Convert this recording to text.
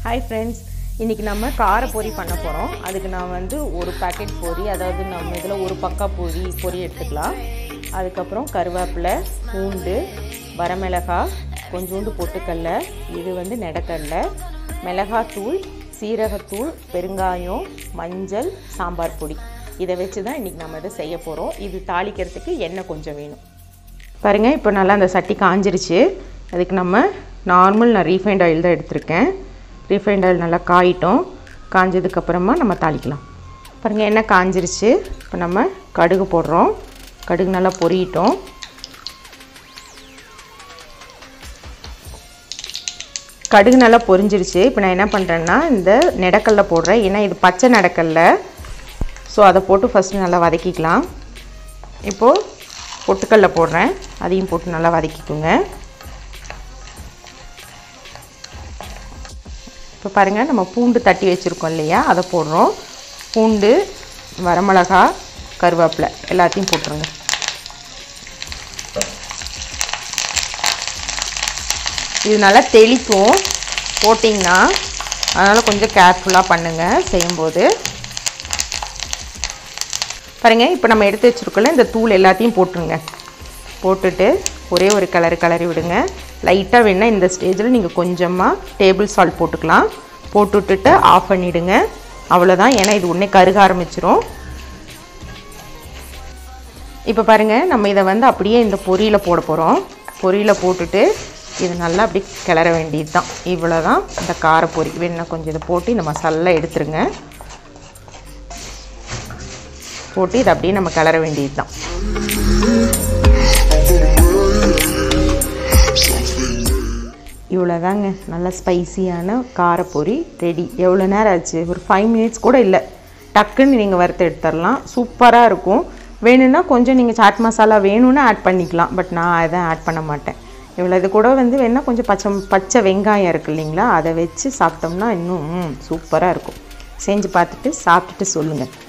hi friends இன்றைக்கி நம்ம கார பொரி பண்ண போகிறோம் அதுக்கு நான் வந்து ஒரு பாக்கெட் பொரி அதாவது நம்ம இதில் ஒரு பக்கா பொரி பொரி எடுத்துக்கலாம் அதுக்கப்புறம் கருவேப்பிலை பூண்டு வரமிளகாய் கொஞ்சோண்டு பொட்டுக்கடலை இது வந்து நெடக்கடலை மிளகாத்தூள் சீரகத்தூள் பெருங்காயம் மஞ்சள் சாம்பார் பொடி இதை வச்சு தான் இன்றைக்கி நம்ம இதை செய்ய போகிறோம் இது தாளிக்கிறதுக்கு எண்ணெய் கொஞ்சம் வேணும் பாருங்கள் இப்போ நல்லா அந்த சட்டி காஞ்சிருச்சு அதுக்கு நம்ம நார்மல் நான் ரீஃபைண்ட் ஆயில் தான் எடுத்திருக்கேன் ரீஃபைண்ட் ஆயில் நல்லா காயிட்டோம் காஞ்சதுக்கப்புறமா நம்ம தாளிக்கலாம் பாருங்கள் எண்ணெய் காஞ்சிருச்சு இப்போ நம்ம கடுகு போடுறோம் கடுகு நல்லா பொரியிட்டோம் கடுகு நல்லா பொரிஞ்சிருச்சு இப்போ நான் என்ன பண்ணுறேன்னா இந்த நெடக்கல்ல போடுறேன் ஏன்னா இது பச்சை நெடக்கல்ல ஸோ அதை போட்டு ஃபஸ்ட்டு நல்லா வதக்கிக்கலாம் இப்போது பொட்டுக்கல்ல போடுறேன் அதையும் போட்டு நல்லா வதக்கிக்குங்க இப்போ பாருங்கள் நம்ம பூண்டு தட்டி வச்சுருக்கோம் இல்லையா அதை போடுறோம் பூண்டு வரமிளகா கருவேப்பிலை எல்லாத்தையும் போட்டுருங்க இது நல்லா தெளிக்கும் போட்டிங்கன்னா அதனால் கொஞ்சம் கேர்ஃபுல்லாக பண்ணுங்கள் செய்யும்போது பாருங்கள் இப்போ நம்ம எடுத்து வச்சுருக்கோம்ல இந்த தூள் எல்லாத்தையும் போட்டுருங்க போட்டுட்டு ஒரே ஒரு கலரு கலரி விடுங்க லைட்டாக வேணால் இந்த ஸ்டேஜில் நீங்கள் கொஞ்சமாக டேபிள் சால்ட் போட்டுக்கலாம் போட்டு விட்டுட்டு ஆஃப் பண்ணிவிடுங்க அவ்வளோதான் ஏன்னா இது உடனே கருக ஆரம்பிச்சிரும் இப்போ பாருங்கள் நம்ம இதை வந்து அப்படியே இந்த பொரியில் போட போகிறோம் பொரியில் போட்டுட்டு இது நல்லா அப்படி கிளற வேண்டியது தான் இவ்வளோ தான் இந்த காரப்பொரி வேணால் கொஞ்சம் இதை போட்டு இந்த மசாலெலாம் எடுத்துருங்க போட்டு இதை அப்படியே நம்ம கிளற வேண்டியது தான் இவ்வளோதாங்க நல்ல ஸ்பைசியான காரப்பொரி ரெடி எவ்வளோ நேரம் ஆச்சு ஒரு ஃபைவ் மினிட்ஸ் கூட இல்லை டக்குன்னு நீங்கள் வறுத்து எடுத்துடலாம் சூப்பராக இருக்கும் வேணும்னா கொஞ்சம் நீங்கள் சாட் மசாலா வேணும்னா ஆட் பண்ணிக்கலாம் பட் நான் அதை ஆட் பண்ண மாட்டேன் இவ்வளோ இது கூட வந்து வேணால் கொஞ்சம் பச்சை பச்சை வெங்காயம் இருக்குது இல்லைங்களா அதை வச்சு சாப்பிட்டோம்னா இன்னும் சூப்பராக இருக்கும் செஞ்சு பார்த்துட்டு சாப்பிட்டுட்டு சொல்லுங்கள்